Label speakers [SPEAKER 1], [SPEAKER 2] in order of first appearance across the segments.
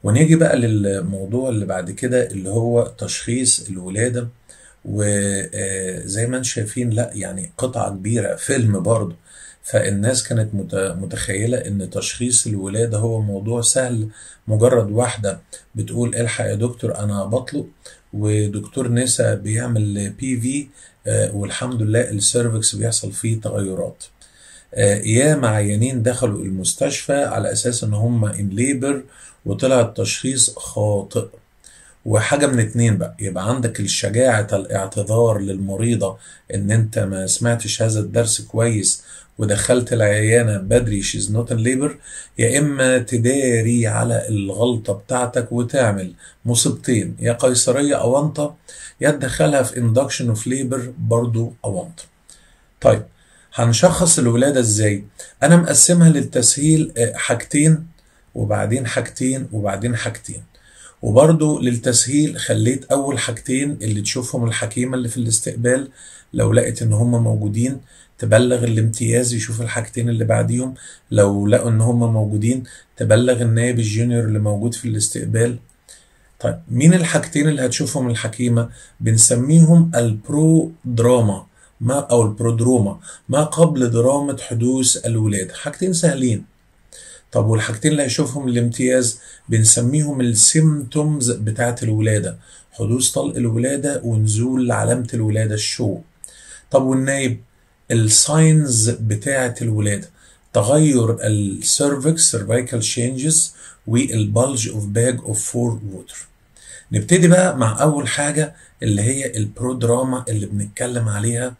[SPEAKER 1] ونيجي بقى للموضوع اللي بعد كده اللي هو تشخيص الولادة وزي ما انتم شايفين لا يعني قطعة كبيرة فيلم برضه فالناس كانت مت- متخيلة ان تشخيص الولادة هو موضوع سهل مجرد واحدة بتقول الحق يا دكتور انا بطلق ودكتور نسا بيعمل بي في والحمد لله السيرفكس بيحصل فيه تغيرات آه، ياما عيانين دخلوا المستشفى على اساس ان هم ان ليبر وطلع التشخيص خاطئ وحاجة من اتنين بقى يبقى عندك الشجاعة الاعتذار للمريضة ان انت ما سمعتش هذا الدرس كويس ودخلت العيانة بدري she's not in labor يا اما تداري على الغلطة بتاعتك وتعمل مصيبتين يا قيصرية اونطة يا تدخلها في induction of labor برضو اونطة طيب هنشخص الولادة ازاي انا مقسمها للتسهيل آه، حاجتين وبعدين حاجتين وبعدين حاجتين وبرضو للتسهيل خليت اول حاجتين اللي تشوفهم الحكيمة اللي في الاستقبال لو لقت ان هم موجودين تبلغ الامتياز يشوف الحاجتين اللي بعديهم لو لقوا ان هم موجودين تبلغ النائب الجونيور اللي موجود في الاستقبال طيب مين الحاجتين اللي هتشوفهم الحكيمة بنسميهم البرو دراما ما او البرودروما ما قبل درامة حدوث الولادة حاجتين سهلين طب والحاجتين اللي هيشوفهم الامتياز بنسميهم السيمتومز بتاعت الولادة حدوث طلق الولادة ونزول علامة الولادة الشو طب والنايب الساينز بتاعت الولادة تغير السيرفكس cervical changes والبلج اوف باج اوف فور ووتر نبتدي بقى مع اول حاجة اللي هي البرودراما اللي بنتكلم عليها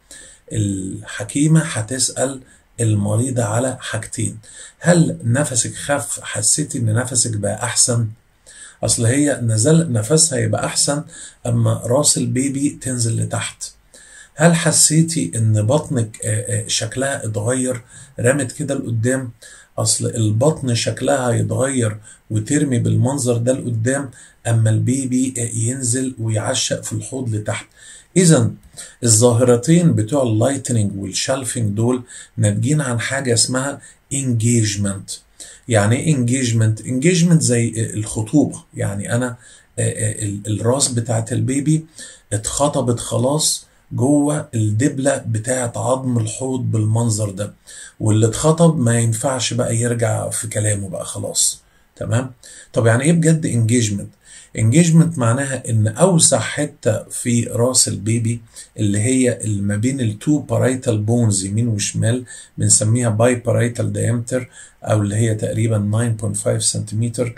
[SPEAKER 1] الحكيمة هتسأل المريضة على حاجتين هل نفسك خف حسيتي ان نفسك بقى احسن اصل هي نزل نفسها يبقى احسن اما راس البيبي تنزل لتحت هل حسيتي ان بطنك آه، آه، شكلها اتغير رمت كده لقدام اصل البطن شكلها هيتغير وترمي بالمنظر ده لقدام اما البيبي آه، ينزل ويعشق في الحوض لتحت اذا الظاهرتين بتوع اللايتنينج والشالفينج دول ناتجين عن حاجه اسمها انجيجمنت يعني ايه انجيجمنت انجيجمنت زي الخطوبه يعني انا آه، آه، ال- الراس بتاعت البيبي اتخطبت خلاص جوه الدبله بتاعت عظم الحوض بالمنظر ده واللي اتخطب ما ينفعش بقى يرجع في كلامه بقى خلاص تمام طب يعني ايه بجد انجيجمنت انجيجمنت معناها ان اوسع حته في راس البيبي اللي هي اللي ما بين التو بارايتال بونز يمين وشمال بنسميها باي بارايتال دايمتر او اللي هي تقريبا 9.5 سنتيمتر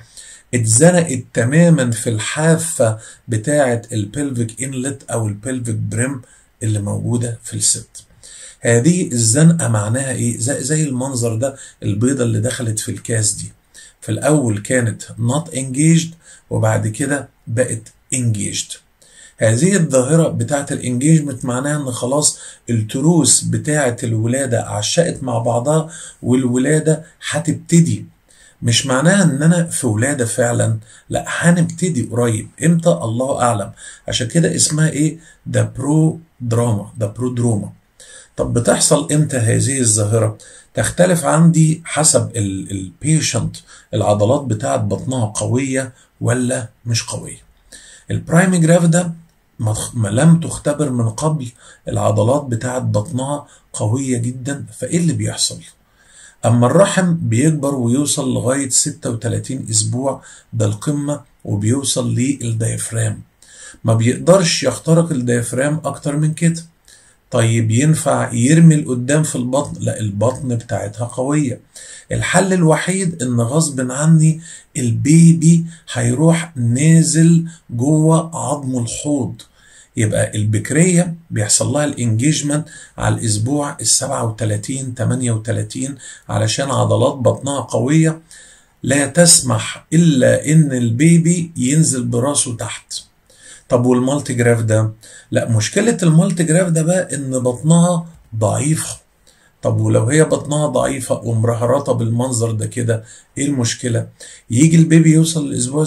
[SPEAKER 1] اتزنقت تماما في الحافه بتاعه البلفيك انلت او البلفيك بريم اللي موجوده في الست هذه الزنقه معناها ايه زي, زي المنظر ده البيضه اللي دخلت في الكاس دي في الاول كانت not engaged وبعد كده بقت engaged هذه الظاهرة بتاعت الانجيجمنت معناها ان خلاص التروس بتاعت الولادة عشقت مع بعضها والولادة هتبتدي مش معناها ان انا في ولادة فعلا لا هنبتدي قريب امتى الله اعلم عشان كده اسمها ايه ده برو دراما ده برودروما طب بتحصل امتى هذه الظاهرة تختلف عندي حسب البيشنت العضلات بتاعت بطنها قوية ولا مش قوية البرايم جرافيدا ما تخ- ما لم تختبر من قبل العضلات بتاعت بطنها قوية جدا فايه اللي بيحصل اما الرحم بيكبر ويوصل لغاية 36 اسبوع ده القمة وبيوصل للديافرام ما بيقدرش يخترق الديافرام اكتر من كده طيب ينفع يرمي لقدام في البطن لا البطن بتاعتها قوية الحل الوحيد ان غصب عني البيبي هيروح نازل جوه عظم الحوض يبقى البكرية بيحصل لها الانجيجمنت على الاسبوع ال 37 38 علشان عضلات بطنها قوية لا تسمح الا ان البيبي ينزل براسه تحت طب والمالتي جراف ده لا مشكلة المالتي جراف ده بقى ان بطنها ضعيفة طب ولو هي بطنها ضعيفة ومرهرطة بالمنظر ده كده ايه المشكلة يجي البيبي يوصل للاسبوع ال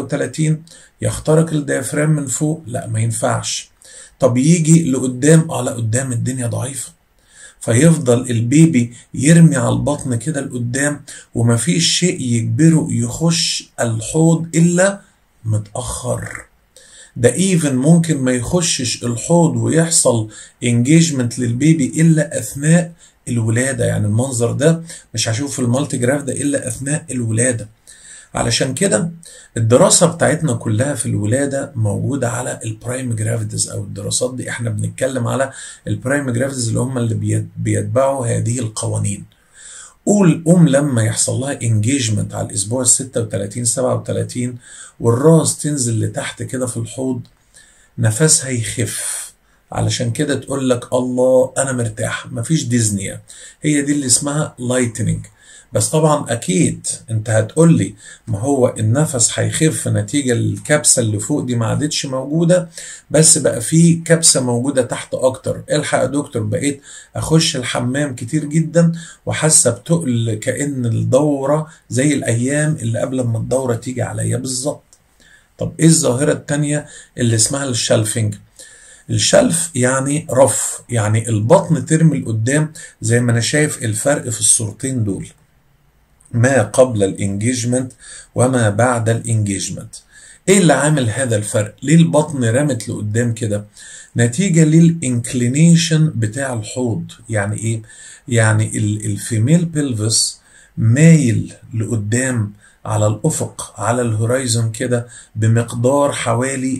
[SPEAKER 1] 36 يخترق الديافرام من فوق لا ما ينفعش طب يجي لقدام اه لا قدام الدنيا ضعيفة فيفضل البيبي يرمي على البطن كده لقدام ومفيش شيء يجبره يخش الحوض الا متاخر ده ايفن ممكن ما يخشش الحوض ويحصل انجيجمنت للبيبي الا اثناء الولاده يعني المنظر ده مش هشوف في المالتي جراف ده الا اثناء الولاده علشان كده الدراسة بتاعتنا كلها في الولادة موجودة على البرايم جرافيتيز أو الدراسات دي احنا بنتكلم على البرايم جرافيتيز اللي هم اللي بيتبعوا هذه القوانين قول أم لما يحصل لها انجيجمنت على الأسبوع ال 36 37 والراس تنزل لتحت كده في الحوض نفسها يخف علشان كده تقول لك الله أنا مرتاح مفيش ديزنيا هي دي اللي اسمها لايتنينج بس طبعا اكيد انت هتقول لي ما هو النفس هيخف نتيجه الكبسه اللي فوق دي ما عادتش موجوده بس بقى في كبسه موجوده تحت اكتر الحق يا دكتور بقيت اخش الحمام كتير جدا وحاسه بتقل كان الدوره زي الايام اللي قبل ما الدوره تيجي عليا بالظبط طب ايه الظاهره الثانيه اللي اسمها الشلفنج الشلف يعني رف يعني البطن ترمي لقدام زي ما انا شايف الفرق في الصورتين دول ما قبل الانجيجمنت وما بعد الانجيجمنت ايه اللي عامل هذا الفرق ليه البطن رمت لقدام كده نتيجه للانكلينيشن بتاع الحوض يعني ايه يعني الفيميل بيلفس مايل لقدام على الافق على الهورايزون كده بمقدار حوالي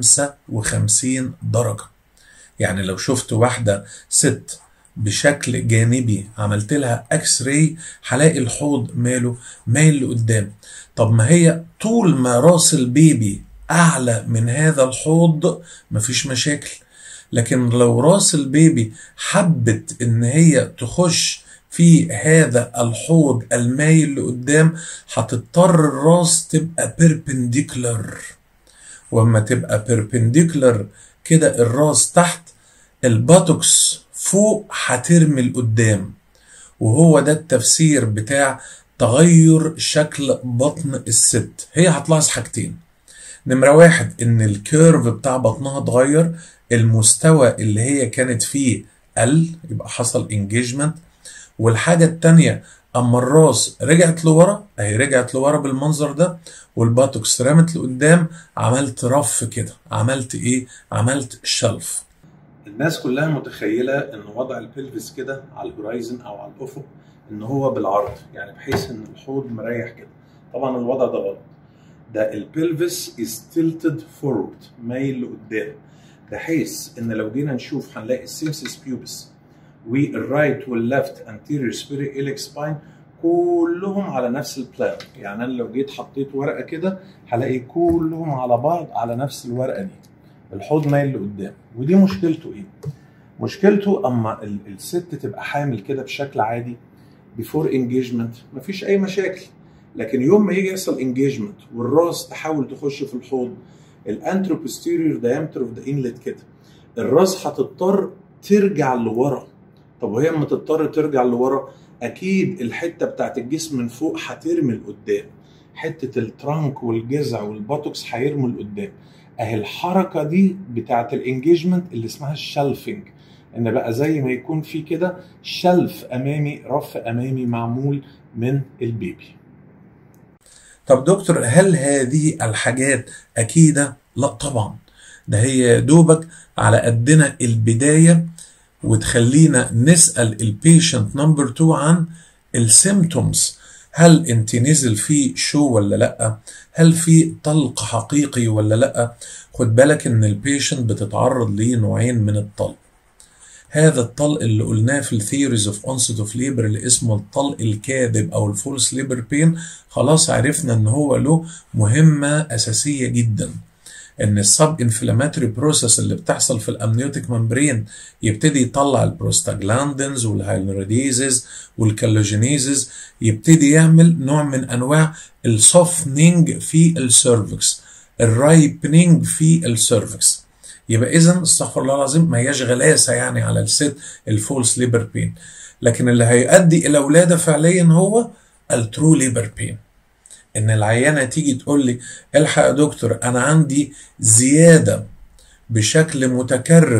[SPEAKER 1] 55 درجه يعني لو شفت واحده ست بشكل جانبي عملت لها اكس راي هلاقي الحوض ماله مايل لقدام طب ما هي طول ما راس البيبي اعلى من هذا الحوض مفيش مشاكل لكن لو راس البيبي حبت ان هي تخش في هذا الحوض المايل لقدام هتضطر الراس تبقى بيربنديكولر واما تبقى بيربنديكولر كده الراس تحت الباتوكس فوق هترمي لقدام وهو ده التفسير بتاع تغير شكل بطن الست هي هتلاحظ حاجتين نمرة واحد ان الكيرف بتاع بطنها اتغير المستوى اللي هي كانت فيه قل يبقى حصل انجيجمنت والحاجة التانية اما الراس رجعت لورا اهي رجعت لورا بالمنظر ده والباتوكس رمت لقدام عملت رف كده عملت ايه عملت شلف الناس كلها متخيله ان وضع البلفس كده على الهورايزن او على الافق ان هو بالعرض يعني بحيث ان الحوض مريح كده طبعا الوضع ده غلط ده البلفس از تلتد فورورد مايل لقدام بحيث ان لو جينا نشوف هنلاقي السيمسس بيوبس والرايت والليفت انتيريور سبيري اليك سباين كلهم على نفس البلان يعني انا لو جيت حطيت ورقه كده هلاقي كلهم على بعض على نفس الورقه دي الحوض مايل لقدام ودي مشكلته ايه مشكلته اما الست تبقى حامل كده بشكل عادي بيفور انجيجمنت مفيش اي مشاكل لكن يوم ما يجي يحصل انجيجمنت والراس تحاول تخش في الحوض الانترو posterior diameter اوف ذا انلت كده الراس هتضطر ترجع لورا طب وهي اما تضطر ترجع لورا اكيد الحته بتاعت الجسم من فوق هترمي لقدام حته الترانك والجذع والباتوكس هيرموا لقدام اهي الحركه دي بتاعت الانجيجمنت اللي اسمها الشلفنج ان بقى زي ما يكون في كده شلف امامي رف امامي معمول من البيبي طب دكتور هل هذه الحاجات اكيده لا طبعا ده هي دوبك على قدنا البدايه وتخلينا نسال البيشنت نمبر 2 عن السيمتومز هل انت نزل فيه شو ولا لا هل في طلق حقيقي ولا لا خد بالك ان البيشنت بتتعرض لنوعين من الطلق هذا الطلق اللي قلناه في الثيوريز اوف اونست اوف ليبر اللي اسمه الطلق الكاذب او الفولس ليبر بين خلاص عرفنا ان هو له مهمه اساسيه جدا ان السب انفلاماتوري بروسيس اللي بتحصل في الامنيوتيك ممبرين يبتدي يطلع البروستاجلاندينز والهايلوريديزز والكالوجينيزز يبتدي يعمل نوع من انواع السوفنينج في السيرفكس الرايبنينج في السيرفكس يبقى اذا استغفر الله العظيم ما هياش غلاسه يعني على الست الفولس ليبر بين لكن اللي هيؤدي الى ولاده فعليا هو الترو ليبر بين ان العيانه تيجي تقول لي الحق يا دكتور انا عندي زياده بشكل متكرر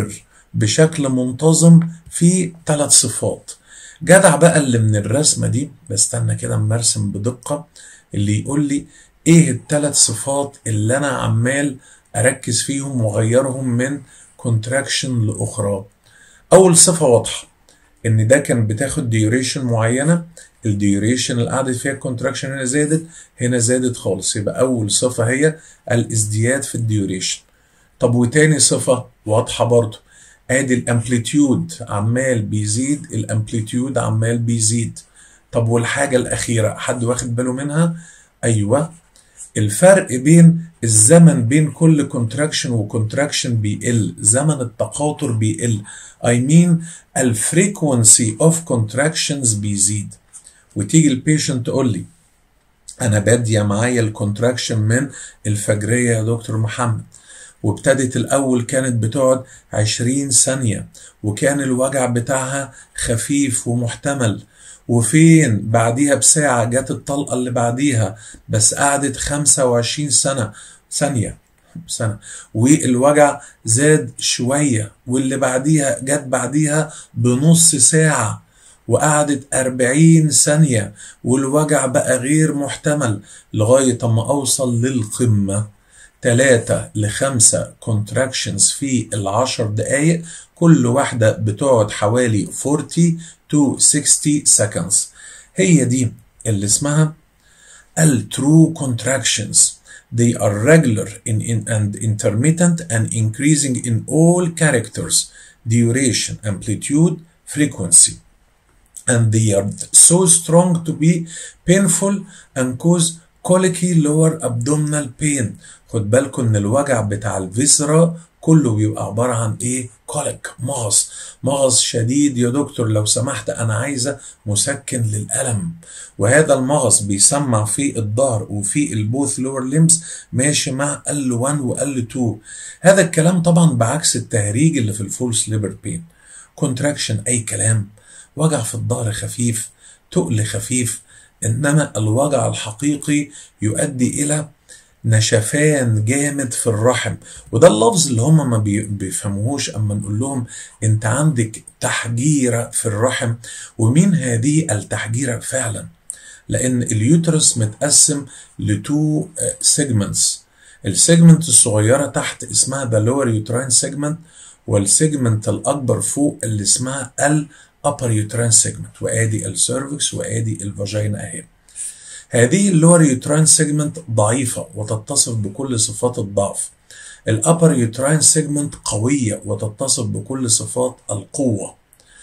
[SPEAKER 1] بشكل منتظم في ثلاث صفات جدع بقى اللي من الرسمة دي بستنى كده اما ارسم بدقة اللي يقول لي ايه الثلاث صفات اللي انا عمال اركز فيهم واغيرهم من كونتراكشن لاخرى اول صفة واضحة ان ده كان بتاخد ديوريشن معينة الديوريشن اللي قعدت فيها الكونتراكشن هنا زادت هنا زادت خالص يبقى اول صفة هي الازدياد في الديوريشن طب وتاني صفة واضحة برضو ادي الامبليتيود عمال بيزيد الامبليتيود عمال بيزيد طب والحاجة الأخيرة حد واخد باله منها؟ أيوه الفرق بين الزمن بين كل كونتراكشن وكونتراكشن بيقل زمن التقاطر بيقل I mean الفريكونسي اوف كونتراكشنز بيزيد وتيجي البيشنت تقول لي انا باديه معايا الكونتراكشن من الفجريه يا دكتور محمد وابتدت الأول كانت بتقعد 20 ثانية وكان الوجع بتاعها خفيف ومحتمل وفين بعديها بساعة جت الطلقة اللي بعديها بس قعدت 25 سنة ثانية سنة والوجع زاد شوية واللي بعديها جت بعديها بنص ساعة وقعدت 40 ثانية والوجع بقى غير محتمل لغاية ما أوصل للقمة 3 ل 5 contractions في العشر دقايق كل واحدة بتقعد حوالي 40 to 60 seconds هي دي اللي اسمها ال true contractions they are regular in, in, and intermittent and increasing in all characters duration amplitude frequency and they are so strong to be painful and cause colicky lower abdominal pain خد بالكم ان الوجع بتاع الفيسرا كله بيبقى عبارة عن ايه كوليك مغص مغص شديد يا دكتور لو سمحت انا عايزة مسكن للألم وهذا المغص بيسمع في الظهر وفي البوث لور ليمز ماشي مع L1 و L2 هذا الكلام طبعا بعكس التهريج اللي في الفول سليبر بين كونتراكشن اي كلام وجع في الظهر خفيف تقل خفيف انما الوجع الحقيقي يؤدي الى نشفان جامد في الرحم وده اللفظ اللي هم ما بيفهموهوش اما نقول لهم انت عندك تحجيره في الرحم ومين هذه التحجيره فعلا لان اليوترس متقسم لتو سيجمنتس السيجمنت الصغيره تحت اسمها ذا لور يوتراين سيجمنت والسيجمنت الاكبر فوق اللي اسمها ال upper uterine segment وادي السيرفكس وادي الفاجينا اهي هذه اللور يوتراين سيجمنت ضعيفة وتتصف بكل صفات الضعف الابر يوتراين سيجمنت قوية وتتصف بكل صفات القوة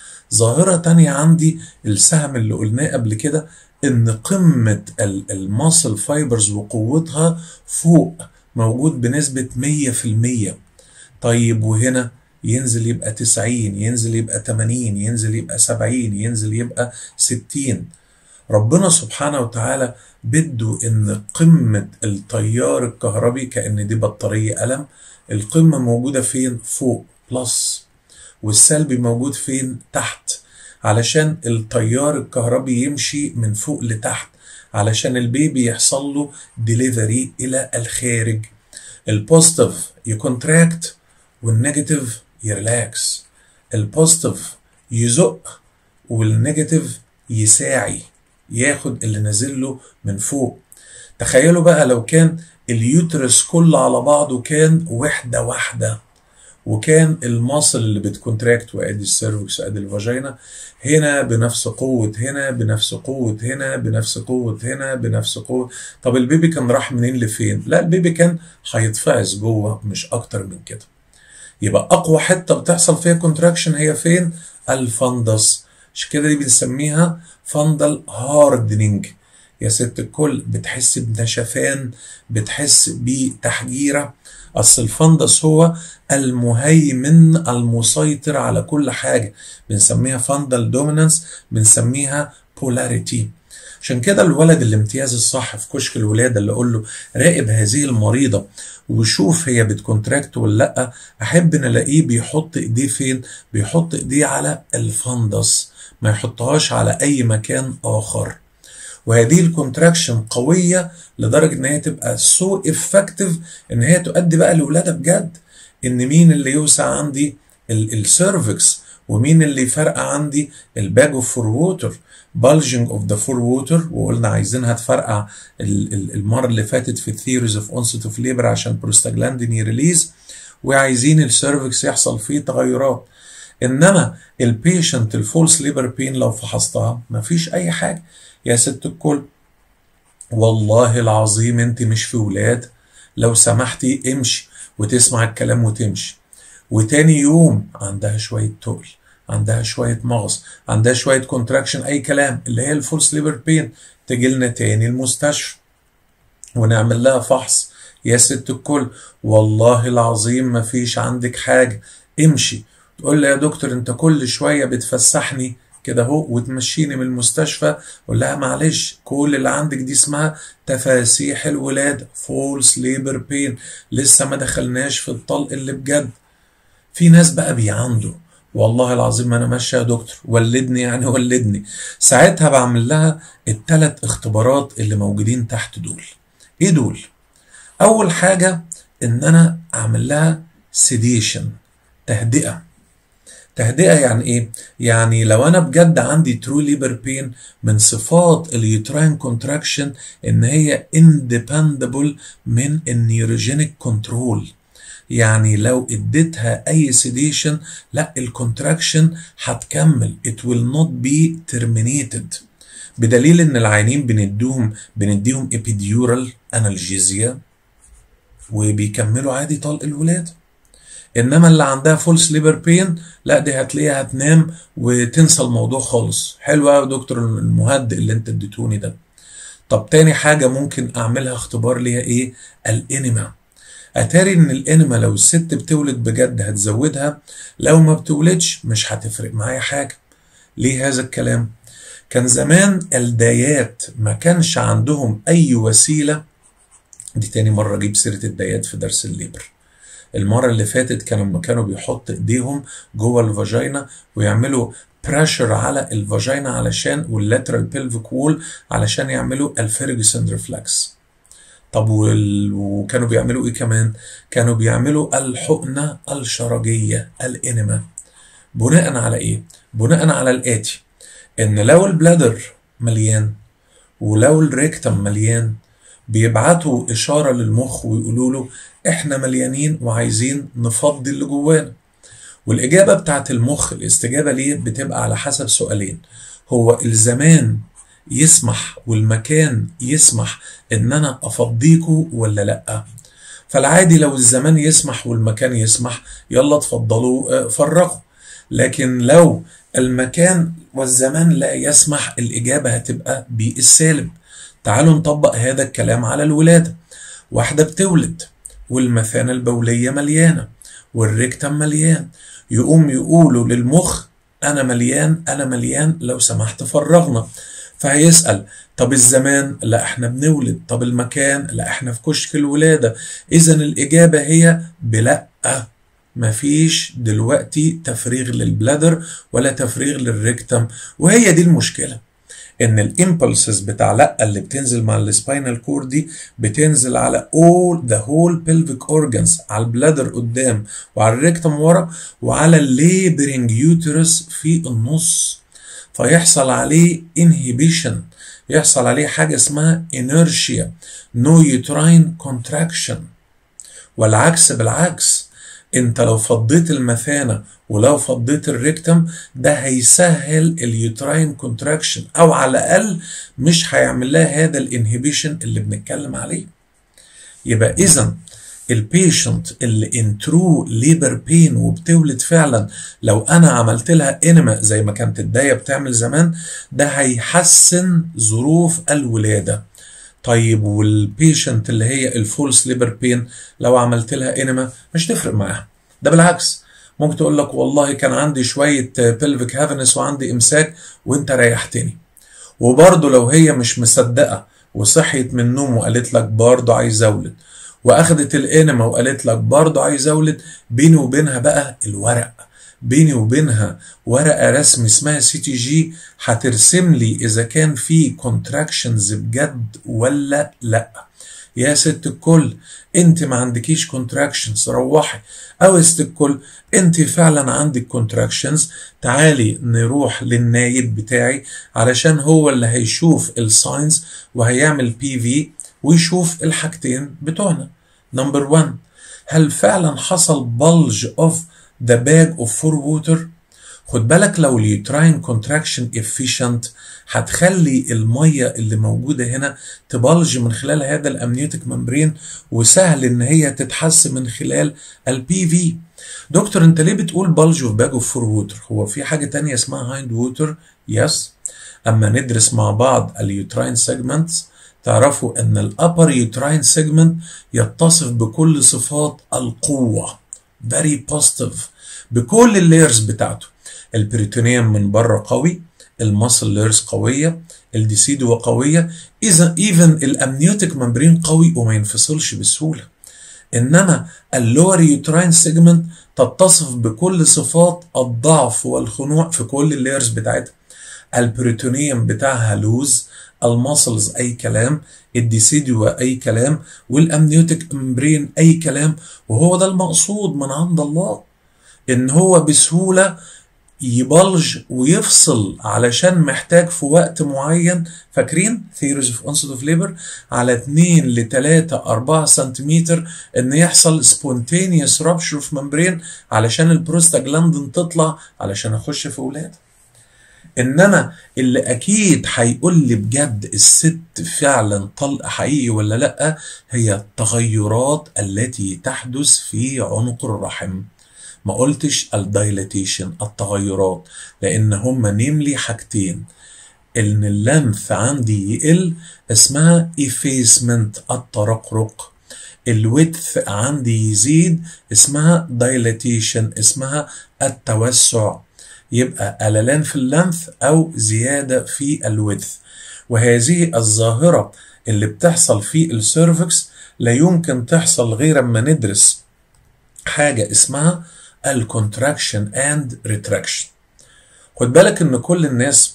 [SPEAKER 1] ظاهرة تانية عندي السهم اللي قلناه قبل كده ان قمة الماسل فايبرز وقوتها فوق موجود بنسبة 100% طيب وهنا ينزل يبقى 90 ينزل يبقى 80 ينزل يبقى 70 ينزل يبقى 60 ربنا سبحانه وتعالى بده ان قمة التيار الكهربي كأن دي بطارية قلم القمة موجودة فين فوق بلس والسلبي موجود فين تحت علشان التيار الكهربي يمشي من فوق لتحت علشان البيبي يحصل له ديليفري الى الخارج البوزيتيف يكونتراكت والنيجاتيف يريلاكس البوزيتيف يزق والنيجاتيف يساعي ياخد اللي نازل له من فوق تخيلوا بقى لو كان اليوترس كله على بعضه كان وحدة واحدة وكان الماسل اللي بتكونتراكت وادي السيرفكس وادي الفاجينا هنا بنفس قوة هنا بنفس قوة هنا بنفس قوة هنا بنفس قوة طب البيبي كان راح منين لفين؟ لا البيبي كان هيتفعس جوه مش أكتر من كده يبقى أقوى حتة بتحصل فيها كونتراكشن هي فين؟ الفندس عشان كده دي بنسميها فندل هاردنينج يا ست الكل بتحس بنشفان بتحس بتحجيرة أصل الفندس هو المهيمن المسيطر على كل حاجة بنسميها فندل دومينانس بنسميها بولاريتي عشان كده الولد الامتياز الصح في كشك الولادة اللي أقول له راقب هذه المريضة وشوف هي بتكونتراكت ولا لأ أحب نلاقيه بيحط إيديه فين بيحط إيديه على الفندس ما يحطهاش على أي مكان آخر وهذه الكونتراكشن قوية لدرجة إن هي تبقى سو so افكتيف إن هي تؤدي بقى لولادة بجد إن مين اللي يوسع عندي السيرفكس ومين اللي فرقع عندي الباج اوف فور ووتر bulging اوف ذا فور ووتر وقلنا عايزينها تفرقع المره اللي فاتت في الثيوريز اوف اونست اوف ليبر عشان بروستاجلاندين ريليز وعايزين السيرفكس يحصل فيه تغيرات انما البيشنت الفولس ليبر بين لو فحصتها مفيش اي حاجه يا ست الكل والله العظيم انت مش في ولاد لو سمحتي امشي وتسمع الكلام وتمشي وتاني يوم عندها شويه تقل عندها شويه مغص عندها شويه كونتراكشن اي كلام اللي هي الفولس ليبر بين تجي لنا تاني المستشفى ونعمل لها فحص يا ست الكل والله العظيم ما فيش عندك حاجه امشي تقول لي يا دكتور انت كل شويه بتفسحني كده اهو وتمشيني من المستشفى اقول لها معلش كل اللي عندك دي اسمها تفاسيح الولاده فولس ليبر بين لسه ما دخلناش في الطلق اللي بجد في ناس بقى بيعندوا والله العظيم انا ماشيه يا دكتور ولدني يعني ولدني ساعتها بعمل لها الثلاث اختبارات اللي موجودين تحت دول ايه دول اول حاجه ان انا اعمل لها سيديشن تهدئه تهدئه يعني ايه يعني لو انا بجد عندي ترو ليبر بين من صفات اليوتراين كونتراكشن ان هي اندبندبل من النيوروجينيك كنترول يعني لو اديتها اي سيديشن لا الكونتراكشن هتكمل it will not be terminated بدليل ان العينين بنديهم بنديهم ابيديورال انالجيزيا وبيكملوا عادي طلق الولاده انما اللي عندها فولس ليبر بين لا دي هتلاقيها هتنام وتنسى الموضوع خالص حلو قوي يا دكتور المهدئ اللي انت اديتوني ده طب تاني حاجه ممكن اعملها اختبار ليها ايه الانيما اتاري ان الانيما لو الست بتولد بجد هتزودها لو ما بتولدش مش هتفرق معايا حاجه ليه هذا الكلام كان زمان الدايات ما كانش عندهم اي وسيله دي تاني مره اجيب سيره الدايات في درس الليبر المره اللي فاتت كانوا كانوا بيحط ايديهم جوه الفاجينا ويعملوا بريشر على الفاجينا علشان واللاترال بيلفيك وول علشان يعملوا الفيرجسون ريفلكس طب وال... وكانوا بيعملوا ايه كمان كانوا بيعملوا الحقنه الشرجيه الانما بناء على ايه بناء على الاتي ان لو البلادر مليان ولو الريكتم مليان بيبعتوا اشاره للمخ ويقولوا له احنا مليانين وعايزين نفضي اللي جوانا والاجابه بتاعت المخ الاستجابه ليه بتبقى على حسب سؤالين هو الزمان يسمح والمكان يسمح ان انا افضيكوا ولا لا فالعادي لو الزمان يسمح والمكان يسمح يلا اتفضلوا فرغوا لكن لو المكان والزمان لا يسمح الاجابه هتبقى بالسالب تعالوا نطبق هذا الكلام على الولاده واحده بتولد والمثانه البوليه مليانه والريكتم مليان يقوم يقولوا للمخ انا مليان انا مليان لو سمحت فرغنا فهيسأل طب الزمان لا احنا بنولد طب المكان لا احنا في كشك الولادة اذا الاجابة هي بلا مفيش دلوقتي تفريغ للبلادر ولا تفريغ للريكتم وهي دي المشكلة ان الامبلسز بتاع لا اللي بتنزل مع السباينال كور دي بتنزل على all the whole pelvic organs على البلادر قدام وعلى الريكتم ورا وعلى الليبرنج يوترس في النص فيحصل عليه inhibition يحصل عليه حاجة اسمها inertia no uterine contraction والعكس بالعكس انت لو فضيت المثانة ولو فضيت الريكتم ده هيسهل اليوتراين كونتراكشن او على الاقل مش هيعمل لها هذا الانهبيشن اللي بنتكلم عليه يبقى اذا البيشنت اللي ان ترو ليبر بين وبتولد فعلا لو انا عملت لها انما زي ما كانت الدايه بتعمل زمان ده هيحسن ظروف الولاده طيب والبيشنت اللي هي الفولس ليبر بين لو عملت لها انما مش تفرق معاها ده بالعكس ممكن تقول لك والله كان عندي شويه بلفيك هافنس وعندي امساك وانت ريحتني وبرضه لو هي مش مصدقه وصحيت من النوم وقالت لك برضه عايز اولد واخدت الانما وقالت لك برضه عايز اولد بيني وبينها بقى الورق بيني وبينها ورقه رسم اسمها سي تي جي هترسم لي اذا كان في كونتراكشنز بجد ولا لا يا ست الكل انت ما عندكيش كونتراكشنز روحي او يا ست الكل انت فعلا عندك كونتراكشنز تعالي نروح للنايب بتاعي علشان هو اللي هيشوف الساينز وهيعمل بي في ويشوف الحاجتين بتوعنا نمبر 1 هل فعلا حصل بلج اوف ذا باج اوف فور ووتر خد بالك لو اليوتراين كونتراكشن افيشنت هتخلي الميه اللي موجوده هنا تبلج من خلال هذا الامنيوتيك ممبرين وسهل ان هي تتحسن من خلال البي في دكتور انت ليه بتقول بلج اوف باج اوف فور ووتر هو في حاجه تانية اسمها هايند ووتر يس اما ندرس مع بعض اليوتراين سيجمنتس تعرفوا ان الابر يوتراين سيجمنت يتصف بكل صفات القوه very positive بكل اللايرز بتاعته البريتونيوم من بره قوي الماسل لايرز قويه الديسيدوا قويه اذا ايفن الامنيوتيك ممبرين قوي وما ينفصلش بسهوله انما اللور يوتراين سيجمنت تتصف بكل صفات الضعف والخنوع في كل اللايرز بتاعتها البريتونيوم بتاعها لوز الماسلز اي كلام الديسيدوا اي كلام والامنيوتيك ممبرين اي كلام وهو ده المقصود من عند الله ان هو بسهوله يبلج ويفصل علشان محتاج في وقت معين فاكرين ثيوريز اوف اونست اوف ليبر على 2 ل 3 4 سنتيمتر ان يحصل سبونتينيوس رابشر في ممبرين علشان البروستاجلاندين تطلع علشان اخش في ولاده انما اللي اكيد هيقول لي بجد الست فعلا طلق حقيقي ولا لا هي التغيرات التي تحدث في عنق الرحم ما قلتش الدايلاتيشن التغيرات لان هما نيملي حاجتين ان اللمف عندي يقل اسمها effacement الترقرق الويدث عندي يزيد اسمها دايلاتيشن اسمها التوسع يبقى قللان في اللمف او زياده في الويدث وهذه الظاهره اللي بتحصل في السيرفكس لا يمكن تحصل غير اما ندرس حاجه اسمها الكونتراكشن اند ريتراكشن خد بالك ان كل الناس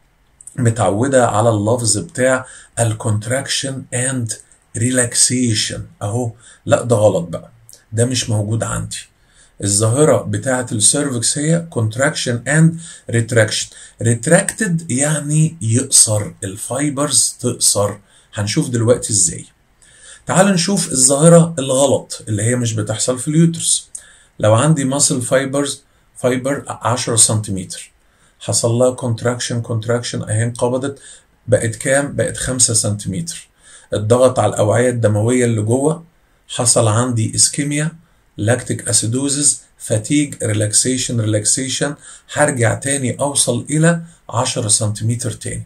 [SPEAKER 1] متعوده على اللفظ بتاع الكونتراكشن اند ريلاكسيشن اهو لا ده غلط بقى ده مش موجود عندي الظاهرة بتاعة السيرفكس هي contraction and retraction retracted يعني يقصر الفايبرز تقصر هنشوف دلوقتي ازاي تعال نشوف الظاهرة الغلط اللي هي مش بتحصل في اليوترس لو عندي ماسل فايبرز فايبر 10 سنتيمتر حصل لها كونتراكشن كونتراكشن اهي انقبضت بقت كام؟ بقت 5 سنتيمتر الضغط على الاوعيه الدمويه اللي جوه حصل عندي اسكيميا لاكتيك اسيدوزز فاتيج ريلاكسيشن ريلاكسيشن هرجع تاني اوصل الى 10 سنتيمتر تاني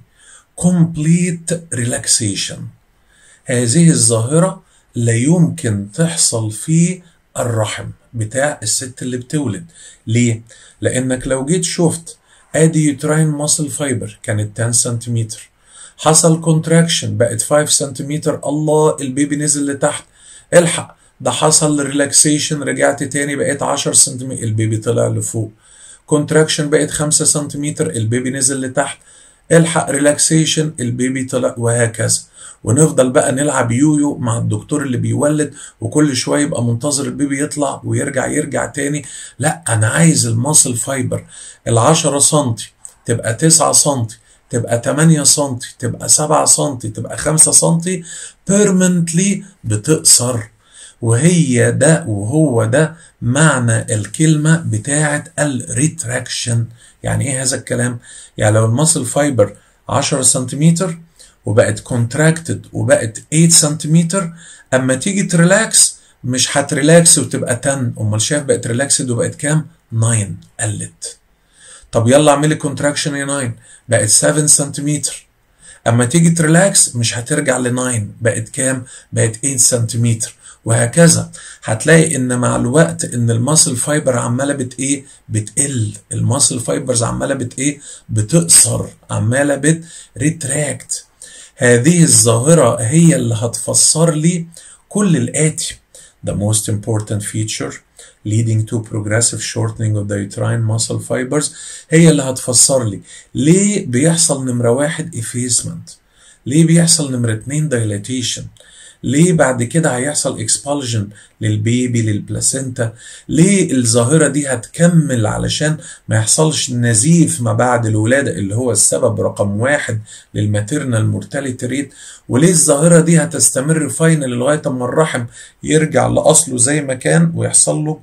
[SPEAKER 1] كومبليت ريلاكسيشن هذه الظاهره لا يمكن تحصل في الرحم بتاع الست اللي بتولد ليه لانك لو جيت شفت ادي يوتراين ماسل فايبر كانت 10 سنتيمتر حصل كونتراكشن بقت 5 سنتيمتر الله البيبي نزل لتحت الحق ده حصل ريلاكسيشن رجعت تاني بقيت 10 سنتيمتر البيبي طلع لفوق كونتراكشن بقت 5 سنتيمتر البيبي نزل لتحت الحق ريلاكسيشن البيبي طلع وهكذا ونفضل بقى نلعب يويو مع الدكتور اللي بيولد وكل شويه يبقى منتظر البيبي يطلع ويرجع يرجع تاني لا انا عايز الماسل فايبر ال 10 سم تبقى 9 سم تبقى 8 سم تبقى 7 سم تبقى 5 سم بيرمنتلي بتقصر وهي ده وهو ده معنى الكلمة بتاعة الريتراكشن يعني ايه هذا الكلام؟ يعني لو الماسل فايبر 10 سنتيمتر وبقت كونتراكتد وبقت 8 سنتيمتر اما تيجي تريلاكس مش هتريلاكس وتبقى 10 امال شايف بقت ريلاكسد وبقت كام؟ 9 قلت طب يلا اعملي كونتراكشن يا 9 بقت 7 سنتيمتر اما تيجي تريلاكس مش هترجع ل 9 بقت كام؟ بقت 8 سنتيمتر وهكذا هتلاقي ان مع الوقت ان الماسل فايبر عماله بت ايه بتقل الماسل فايبرز عماله بت ايه بتقصر عماله بت ريتراكت هذه الظاهره هي اللي هتفسر لي كل الاتي the most important feature leading to progressive shortening of the uterine muscle fibers هي اللي هتفسر لي ليه بيحصل نمرة واحد effacement ليه بيحصل نمرة اتنين dilatation ليه بعد كده هيحصل اكسبالجن للبيبي للبلاسينتا ليه الظاهرة دي هتكمل علشان ما يحصلش نزيف ما بعد الولادة اللي هو السبب رقم واحد للماتيرنال مورتاليتي ريت وليه الظاهرة دي هتستمر فاينل لغاية اما الرحم يرجع لأصله زي ما كان ويحصل له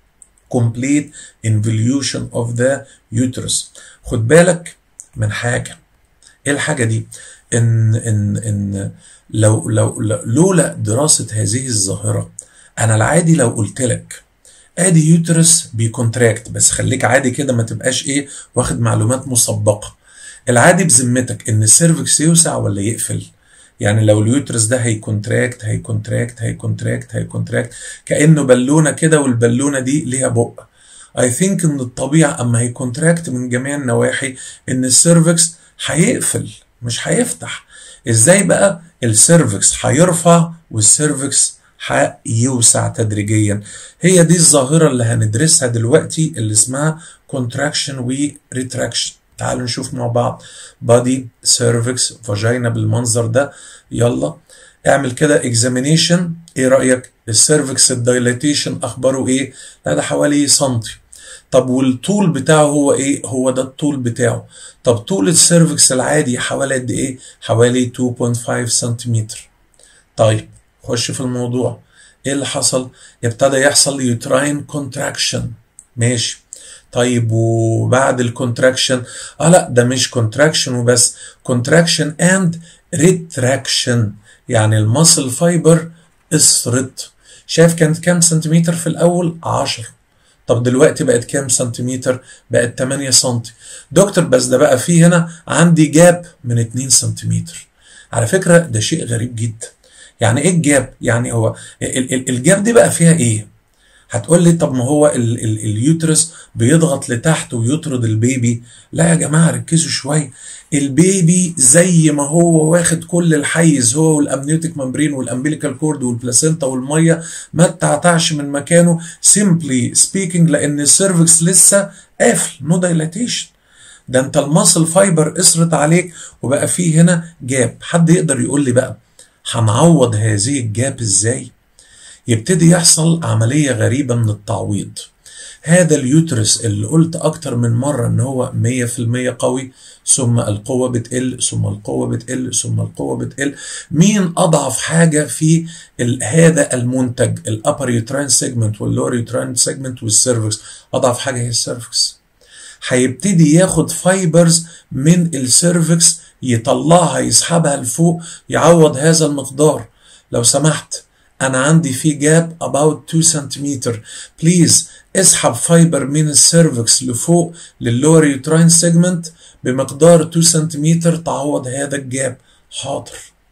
[SPEAKER 1] complete involution of the uterus خد بالك من حاجة ايه الحاجة دي ان ان ان لو لو لولا دراسة هذه الظاهرة انا العادي لو قلت لك ادي يوترس بيكونتراكت بس خليك عادي كده ما تبقاش ايه واخد معلومات مسبقة العادي بذمتك ان السيرفكس يوسع ولا يقفل يعني لو اليوترس ده هيكونتراكت هيكونتراكت هيكونتراكت هيكونتراكت كانه بالونه كده والبالونه دي ليها بق اي ثينك ان الطبيعه اما هيكونتراكت من جميع النواحي ان السيرفكس هيقفل مش هيفتح ازاي بقى السيرفكس هيرفع والسيرفكس هيوسع تدريجيا هي دي الظاهره اللي هندرسها دلوقتي اللي اسمها كونتراكشن وريتراكشن تعالوا نشوف مع بعض بادي سيرفكس فاجينا بالمنظر ده يلا اعمل كده اكزامينيشن ايه رايك السيرفكس الدايليتيشن اخباره ايه لا ده حوالي سنتي طب والطول بتاعه هو ايه هو ده الطول بتاعه طب طول السيرفكس العادي حوالي قد ايه حوالي 2.5 سنتيمتر طيب خش في الموضوع ايه اللي حصل ابتدى يحصل يوتراين كونتراكشن ماشي طيب وبعد الكونتراكشن اه لا ده مش كونتراكشن وبس كونتراكشن اند ريتراكشن يعني المصل فايبر اصرت شايف كانت كام سنتيمتر في الاول 10 طب دلوقتي بقت كام سنتيمتر بقت 8 سنتي دكتور بس ده بقى فيه هنا عندي جاب من 2 سنتيمتر على فكرة ده شيء غريب جدا يعني ايه الجاب يعني هو الجاب دي بقى فيها ايه هتقول لي طب ما هو ال ال اليوترس بيضغط لتحت ويطرد البيبي لا يا جماعه ركزوا شويه البيبي زي ما هو واخد كل الحيز هو والامنيوتيك ممبرين والامبليكال كورد والبلاسينتا والميه ما تعتعش من مكانه سيمبلي سبيكينج لان السيرفكس لسه قافل نو دايلاتيشن ده انت الماسل فايبر قصرت عليك وبقى فيه هنا جاب حد يقدر يقول لي بقى هنعوض هذه الجاب ازاي يبتدي يحصل عملية غريبة من التعويض هذا اليوترس اللي قلت أكتر من مرة إن هو 100% قوي ثم القوة بتقل ثم القوة بتقل ثم القوة بتقل مين أضعف حاجة في هذا المنتج الأبر يوتراين سيجمنت واللور يوتراين سيجمنت والسيرفكس أضعف حاجة هي السيرفكس هيبتدي ياخد فايبرز من السيرفكس يطلعها يسحبها لفوق يعوض هذا المقدار لو سمحت انا عندي في جاب about 2 سنتيمتر بليز اسحب فايبر من السيرفكس لفوق للور يوتراين سيجمنت بمقدار 2 سنتيمتر تعوض هذا الجاب حاضر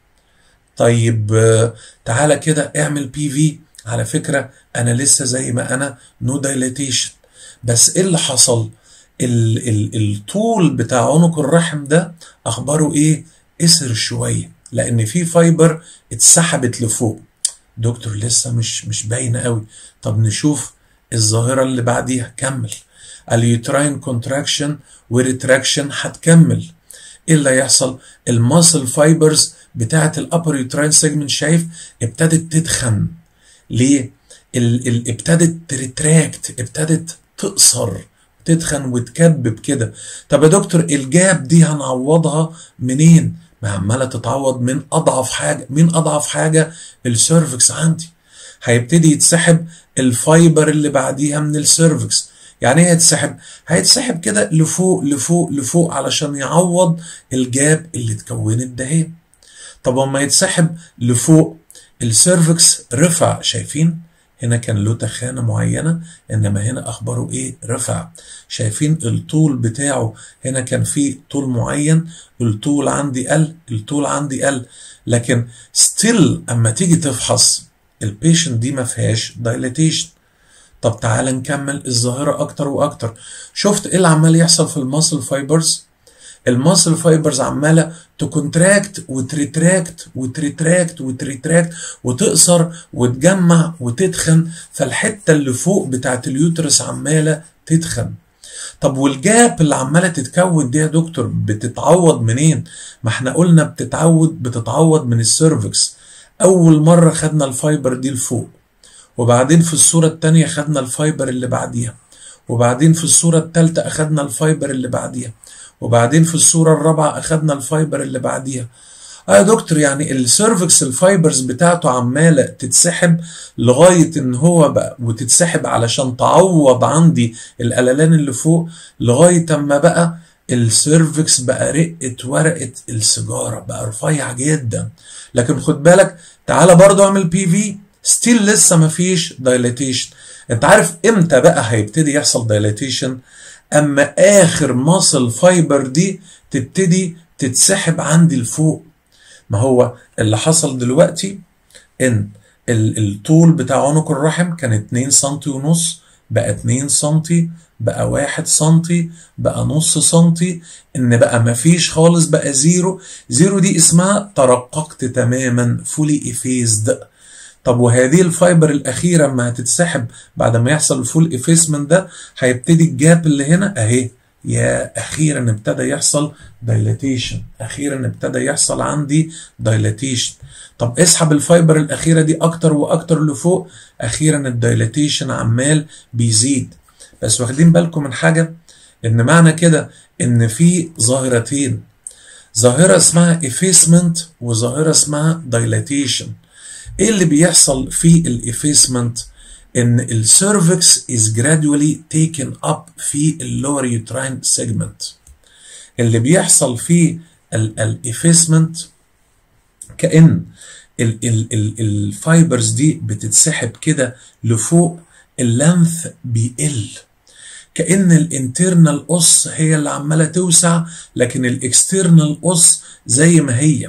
[SPEAKER 1] طيب تعالى كده اعمل بي في على فكرة انا لسه زي ما انا نو دايليتيشن بس ايه اللي حصل ال ال الطول بتاع عنق الرحم ده اخباره ايه قصر شوية لان في فايبر اتسحبت لفوق دكتور لسه مش مش باينه قوي طب نشوف الظاهره اللي بعديها كمل اليوتراين كونتراكشن وريتراكشن هتكمل ايه اللي هيحصل الماسل فايبرز بتاعه الابر يوتراين سيجمنت شايف ابتدت تتخن ليه ال ال ابتدت تريتراكت ابتدت تقصر تتخن وتكبب كده طب يا دكتور الجاب دي هنعوضها منين ما عماله تتعوض من اضعف حاجه مين اضعف حاجه السيرفكس عندي هيبتدي يتسحب الفايبر اللي بعديها من السيرفكس يعني ايه هيتسحب هيتسحب كده لفوق لفوق لفوق علشان يعوض الجاب اللي اتكونت ده طب اما يتسحب لفوق السيرفكس رفع شايفين هنا كان له تخانه معينه انما هنا اخباره ايه رفع شايفين الطول بتاعه هنا كان فيه طول معين الطول عندي قل الطول عندي قل لكن ستيل اما تيجي تفحص البيشنت دي ما فيهاش دايليتيشن طب تعال نكمل الظاهره اكتر واكتر شفت ايه اللي عمال يحصل في الماسل فايبرز الماسل فايبرز عماله تكونتراكت وتريتراكت وتريتراكت وتريتراكت وتقصر وتجمع وتتخن فالحته اللي فوق بتاعت اليوترس عماله تتخن طب والجاب اللي عماله تتكون دي يا دكتور بتتعوض منين؟ ما احنا قلنا بتتعود بتتعوض من السيرفكس اول مره خدنا الفايبر دي لفوق وبعدين في الصوره الثانيه خدنا الفايبر اللي بعديها وبعدين في الصوره الثالثه اخدنا الفايبر اللي بعديها وبعدين في الصوره الرابعه اخدنا الفايبر اللي بعديها اه يا دكتور يعني السيرفكس الفايبرز بتاعته عماله تتسحب لغايه ان هو بقى وتتسحب علشان تعوض عندي القللان اللي فوق لغايه اما بقى السيرفكس بقى رقه ورقه السيجاره بقى رفيع جدا لكن خد بالك تعالى برضه اعمل بي في ستيل لسه مفيش دايليتيشن انت عارف امتى بقى هيبتدي يحصل دايليتيشن اما اخر ماسل فايبر دي تبتدي تتسحب عندي لفوق ما هو اللي حصل دلوقتي ان الطول بتاع عنق الرحم كان 2 سم ونص بقى 2 سم بقى 1 سم بقى نص سم ان بقى مفيش خالص بقى زيرو زيرو دي اسمها ترققت تماما فولي افيزد طب وهذه الفايبر الاخيره اما هتتسحب بعد ما يحصل الفول افيسمنت ده هيبتدي الجاب اللي هنا اهي يا اخيرا ابتدى يحصل دايلاتيشن اخيرا ابتدى يحصل عندي دايلاتيشن طب اسحب الفايبر الاخيره دي اكتر واكتر لفوق اخيرا الدايلاتيشن عمال بيزيد بس واخدين بالكم من حاجه ان معنى كده ان في ظاهرتين ظاهره اسمها effacement وظاهره اسمها dilatation ايه اللي بيحصل في الافيسمنت ان السيرفكس is gradually taken up في اللور يوتراين سيجمنت اللي بيحصل في الافيسمنت كأن الفايبرز دي بتتسحب كده لفوق اللمث بيقل كأن الانترنال قص هي اللي عمالة توسع لكن الاكسترنال قص زي ما هي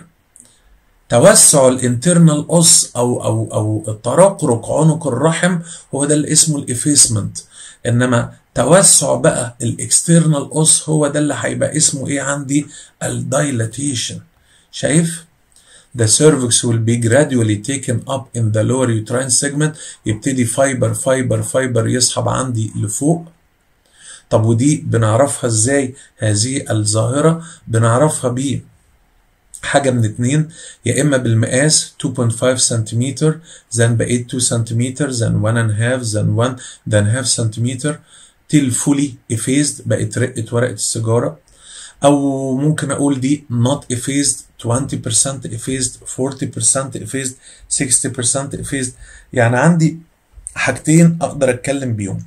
[SPEAKER 1] توسع الانترنال قص او او او الترقرق عنق الرحم هو ده اللي اسمه الافيسمنت انما توسع بقى الاكسترنال قص هو ده اللي هيبقى اسمه ايه عندي الدايلاتيشن شايف The cervix will be gradually taken up in the lower uterine segment يبتدي فايبر فايبر فايبر يسحب عندي لفوق طب ودي بنعرفها ازاي هذه الظاهرة بنعرفها بيه حاجة من اتنين يا إما بالمقاس 2.5 سنتيمتر then بقيت 2 سنتيمتر then 1 and half then 1 then half سنتيمتر till fully effaced بقت رقة ورقة السيجارة أو ممكن أقول دي not effaced 20% effaced 40% effaced 60% effaced يعني عندي حاجتين أقدر أتكلم بيهم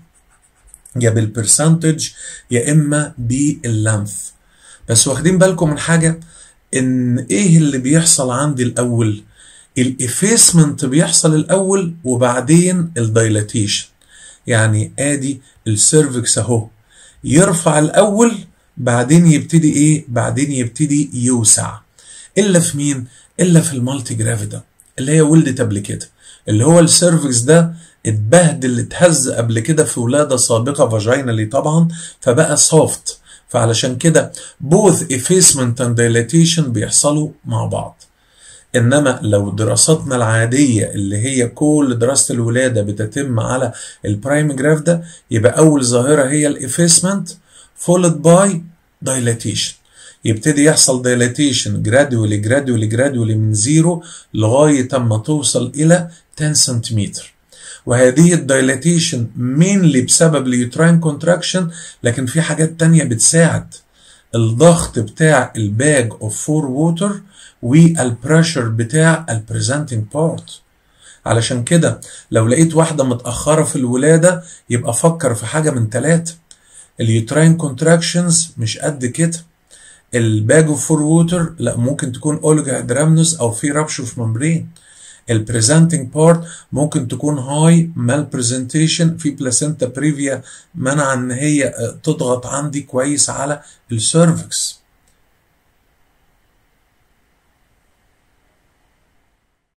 [SPEAKER 1] يا بالبرسنتج يا إما باللمث بس واخدين بالكم من حاجة ان ايه اللي بيحصل عندي الاول الافيسمنت بيحصل الاول وبعدين الدايلاتيشن يعني ادي السيرفكس اهو يرفع الاول بعدين يبتدي ايه بعدين يبتدي يوسع الا في مين الا في المالتي جرافيدا اللي هي ولدت قبل كده اللي هو السيرفكس ده اتبهدل اتهز قبل كده في ولاده سابقه فاجينالي طبعا فبقى سوفت فعلشان كده both effacement and dilatation بيحصلوا مع بعض انما لو دراستنا العاديه اللي هي كل دراسه الولاده بتتم على البرايم جراف ده يبقى اول ظاهره هي الافيسمنت followed by dilatation يبتدي يحصل dilatation gradually gradually gradually من زيرو لغايه اما توصل الى 10 سنتيمتر وهذه الدايلاتيشن مينلي بسبب اليوتراين كونتراكشن لكن في حاجات تانية بتساعد الضغط بتاع الباج اوف فور ووتر والبريشر بتاع البريزنتنج بارت علشان كده لو لقيت واحدة متأخرة في الولادة يبقى فكر في حاجة من ثلاثة اليوتراين كونتراكشنز مش قد كده الباج اوف فور ووتر لا ممكن تكون اولجا ادرامنوس او في ربش في ممبرين البريزنتنج بارت ممكن تكون هاي مال برزنتيشن في بلاسينتا بريفيا منع ان هي تضغط عندي كويس على السيرفكس